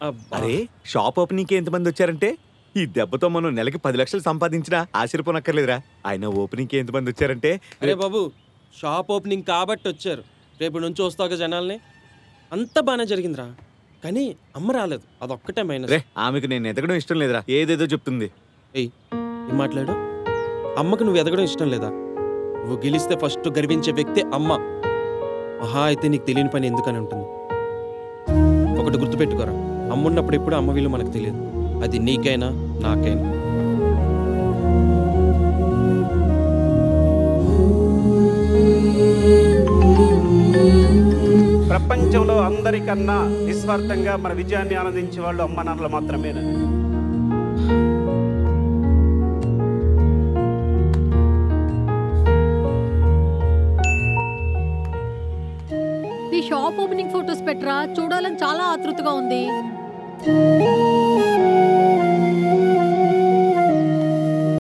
అబ్బా. అరే shop opening కి ఎంతమంది వచ్చారంటే ఈ దెబ్బతో మనం నెలకి పది లక్షలు సంపాదించినా ఆశ్చర్యపోనక్కర్లేదురా ఆయన ఓపెనింగ్ కి ఎంతమంది వచ్చారంటే అరే బాబు షాప్ ఓపెనింగ్ కాబట్టి వచ్చారు రేపు నుంచి వస్తావుగా జనాల్ని అంత బాగానే జరిగిందిరా కానీ అమ్మ రాలేదు అదొక్కటే మైనస్ రే ఆమెకు నేను ఎదగడం ఇష్టం లేదురా ఏదేదో చెప్తుంది ఏయ్ ఏం మాట్లాడు అమ్మకు నువ్వు ఎదగడం ఇష్టం లేదా నువ్వు గెలిస్తే ఫస్ట్ గర్వించే వ్యక్తి అమ్మ మహా అయితే నీకు తెలియని పని ఎందుకని ఉంటుంది ఒకటి గుర్తుపెట్టుకోరా అమ్మ ఉన్నప్పుడు ఎప్పుడు అమ్మ వీళ్ళు మనకు తెలియదు అది నీకైనా నాకైనా ప్రపంచంలో అందరికన్నా నిస్వార్థంగా మన విజయాన్ని ఆనందించే వాళ్ళు అమ్మ నాన్నలు మాత్రమేనని నీ షాప్ ఓపెనింగ్ ఫొటోస్ పెట్టరా చూడాలని చాలా ఆతృతగా ఉంది